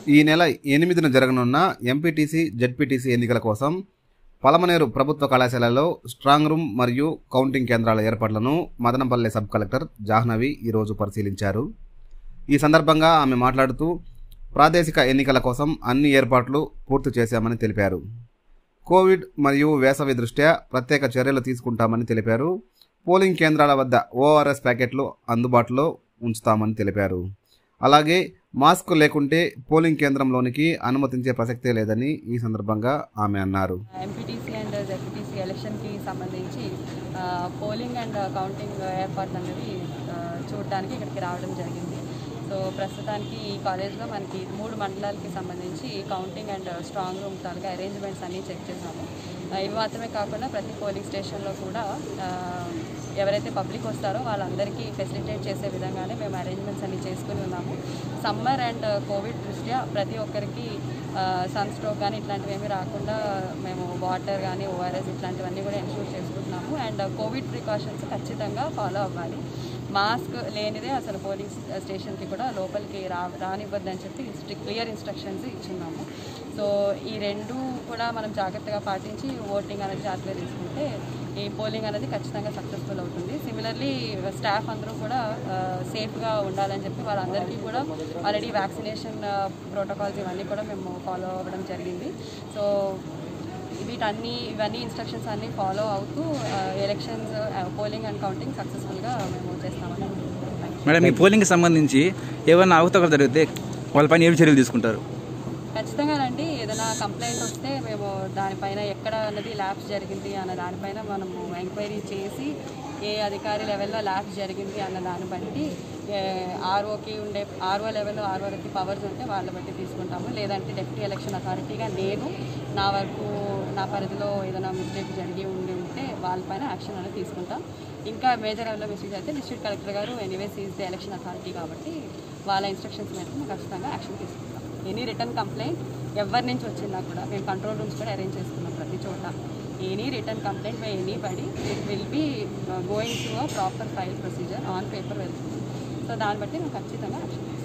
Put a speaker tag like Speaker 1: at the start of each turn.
Speaker 1: ఈ నెల ఎనిమిదిన జరగనున్న ఎంపీటీసీ జెడ్పీటీసీ ఎన్నికల కోసం పలమనేరు ప్రభుత్వ కళాశాలలో స్ట్రాంగ్ రూమ్ మరియు కౌంటింగ్ కేంద్రాల ఏర్పాట్లను మదనపల్లె సబ్ కలెక్టర్ జాహ్నవి ఈరోజు పరిశీలించారు ఈ సందర్భంగా ఆమె మాట్లాడుతూ ప్రాదేశిక ఎన్నికల కోసం అన్ని ఏర్పాట్లు పూర్తి చేశామని తెలిపారు కోవిడ్ మరియు వేసవి దృష్ట్యా ప్రత్యేక చర్యలు తీసుకుంటామని తెలిపారు పోలింగ్ కేంద్రాల వద్ద ఓఆర్ఎస్ ప్యాకెట్లు అందుబాటులో ఉంచుతామని తెలిపారు అలాగే మాస్క్ లేకుంటే పోలింగ్ కేంద్రంలోనికి అనుమతించే ప్రసక్తే లేదని ఈ సందర్భంగా ఆమె అన్నారు
Speaker 2: ఎంపీటీసీ అండ్ జెడ్పీటీసీ ఎలక్షన్కి సంబంధించి ఆ, పోలింగ్ అండ్ కౌంటింగ్ ఏర్పాట్లు అనేవి ఆ, చూడడానికి ఇక్కడికి రావడం జరిగింది సో ప్రస్తుతానికి ఈ కాలేజ్లో మనకి మూడు మండలాలకి సంబంధించి కౌంటింగ్ అండ్ స్ట్రాంగ్ రూమ్ తాలూకా అరేంజ్మెంట్స్ అన్నీ చెక్ చేసాము ఆ, ఇవి మాత్రమే కాకుండా ప్రతి పోలింగ్ స్టేషన్లో కూడా ఆ, ఎవరైతే పబ్లిక్ వస్తారో వాళ్ళందరికీ ఫెసిలిటేట్ చేసే విధంగానే మేము అరేంజ్మెంట్స్ అన్ని చేసుకుని ఉన్నాము సమ్మర్ అండ్ కోవిడ్ దృష్ట్యా ప్రతి ఒక్కరికి సన్ స్ట్రోక్ కానీ ఇట్లాంటివి ఏమీ రాకుండా మేము వాటర్ కానీ ఓఆర్ఎస్ ఇట్లాంటివన్నీ కూడా ఎన్షూర్ చేసుకుంటున్నాము అండ్ కోవిడ్ ప్రికాషన్స్ ఖచ్చితంగా ఫాలో అవ్వాలి మాస్క్ లేనిదే అసలు పోలింగ్ స్టేషన్కి కూడా లోపలికి రా రానివ్వద్దని చెప్పి స్ట్రిక్ క్లియర్ ఇన్స్ట్రక్షన్స్ ఇచ్చున్నాము సో ఈ రెండు కూడా మనం జాగ్రత్తగా పాటించి ఓటింగ్ అనేది జాగ్రత్తగా తీసుకుంటే ఈ పోలింగ్ అనేది ఖచ్చితంగా సక్సెస్ఫుల్ అవుతుంది సిమిలర్లీ స్టాఫ్ అందరూ కూడా సేఫ్గా ఉండాలని చెప్పి వాళ్ళందరికీ కూడా ఆల్రెడీ వ్యాక్సినేషన్ ప్రోటోకాల్స్ ఇవన్నీ కూడా మేము ఫాలో అవ్వడం జరిగింది సో వీటన్ని ఇవన్నీ ఇన్స్ట్రక్షన్స్ అన్నీ ఫాలో అవుతూ ఎలక్షన్స్ పోలింగ్ అండ్ కౌంటింగ్ సక్సెస్ఫుల్గా మేము చేస్తామని అనుకుంటున్నాం
Speaker 3: మేడం ఈ పోలింగ్కి సంబంధించి ఏమైనా అవతకలు జరిగితే వాళ్ళపైన ఏమి చర్యలు తీసుకుంటారు
Speaker 2: ఖచ్చితంగానండి ఏదైనా కంప్లైంట్ వస్తే మేము దానిపైన ఎక్కడ అన్నది ల్యాబ్స్ జరిగింది అన్న దానిపైన మనము ఎంక్వైరీ చేసి ఏ అధికారి లెవెల్లో ల్యాబ్స్ జరిగింది అన్న దాన్ని బట్టి ఆర్ఓకి ఉండే ఆర్ఓ లెవెల్లో ఆర్ఓకి పవర్స్ ఉంటే వాళ్ళ బట్టి తీసుకుంటాము లేదంటే డెప్యూటీ ఎలక్షన్ అథారిటీగా నేను నా వరకు నా పరిధిలో ఏదైనా మిస్టేక్ జరిగి ఉండి ఉంటే వాళ్ళపైన యాక్షన్ అనేది తీసుకుంటాం ఇంకా మేజర్ లెవెల్లో మిస్టేక్ అయితే డిస్ట్రిక్ట్ కలెక్టర్ గారు anyways is the election authority కాబట్టి వాళ్ళ ఇన్స్ట్రక్షన్స్ మేరకు మేము ఖచ్చితంగా యాక్షన్ తీసుకుంటాం ఎనీ రిటర్న్ కంప్లైంట్ ఎవరి నుంచి వచ్చినా కూడా మేము కంట్రోల్ రూమ్స్ కూడా అరేంజ్ చేసుకున్నాం ప్రతి చోట any return complaint by anybody it will be going to a proper file procedure on paper వెళ్తుంది సో దాన్ని బట్టి మేము ఖచ్చితంగా యాక్షన్